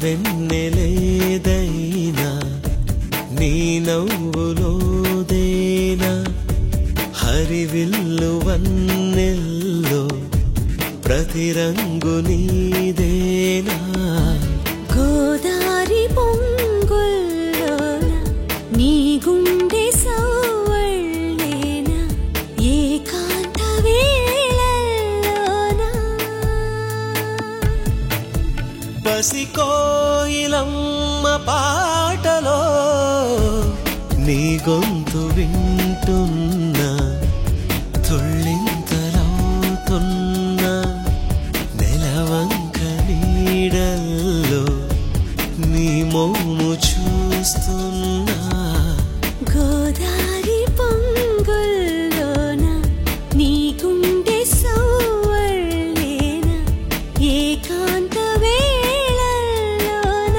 వెన్నెలేదైనా నీ నవ్వులోదేనా హరివిల్లు వన్నెల్లో ప్రతి రంగు నీదేనా గోదారి పొంగుల్లోన నీ గుండె సౌవళ్ళేన ఏకాంత వేళల్లోన పసికోయిలమ్మ పాటలో నీ గొంతు వింటున్నా తుళ్ళింతలవుతున్నా నెలవంక నీడల్లో నీ మోము చూస్తున్నా గోదారి పొంగుల్లోన నీ గుండె సౌవళ్ళేన ఏకాంత వేళల్లోన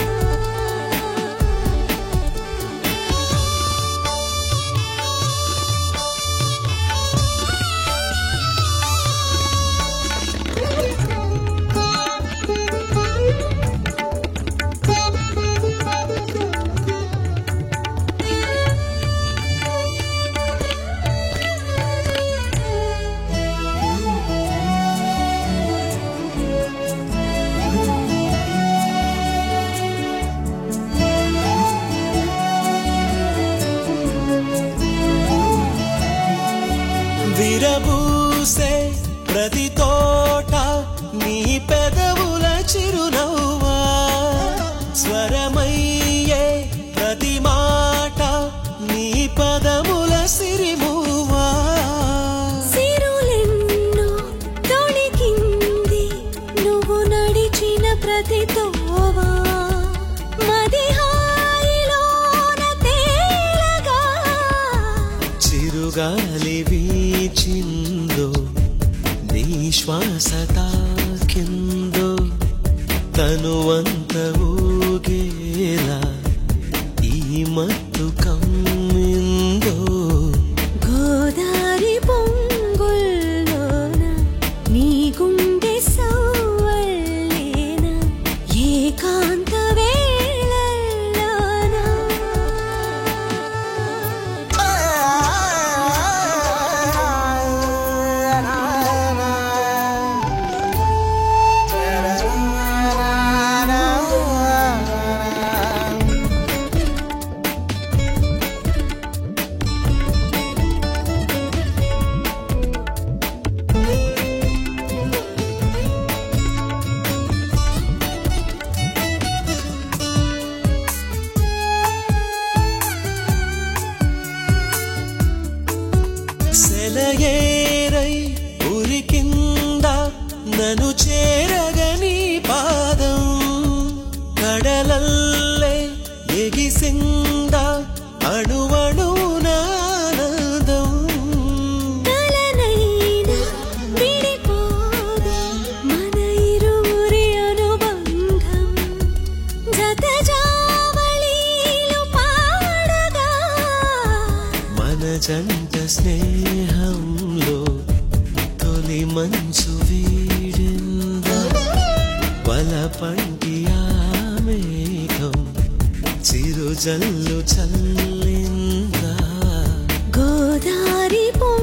విరబూసే ప్రతి తోట నీ పెదవుల చిరునవ్వా స్వరమయ్యే ప్రతి మాట నీ పదముల సిరిమువా సిరులెన్నో తొణికింది నువ్వు నడిచిన ప్రతి తోవా మది హాయిలోన తేలగా చిరుగాలి వీచిందో నీ శ్వాస తాకిందో తనువంత ఊగేలా ఈ మత్తు కమ్మిందో గోదారి పొంగుల్లోన నీ గుండె సౌవళ్ళేన ఏకాంత వేళల్లోన సెలయేరై ఉరికింద నను చేరగని పాదం కడలల్లే ఎగిసింద అణువణునానందం కలనైనా విడిపోదు మన ఇరువురి అనుబంధం జత జావళీలు పాడగా మన జంట స్నేహంలో తొలి మంచు వీడిందా వల పంటి ఆ మేఘం చిరుజల్లు చల్లిందా గోదారి పో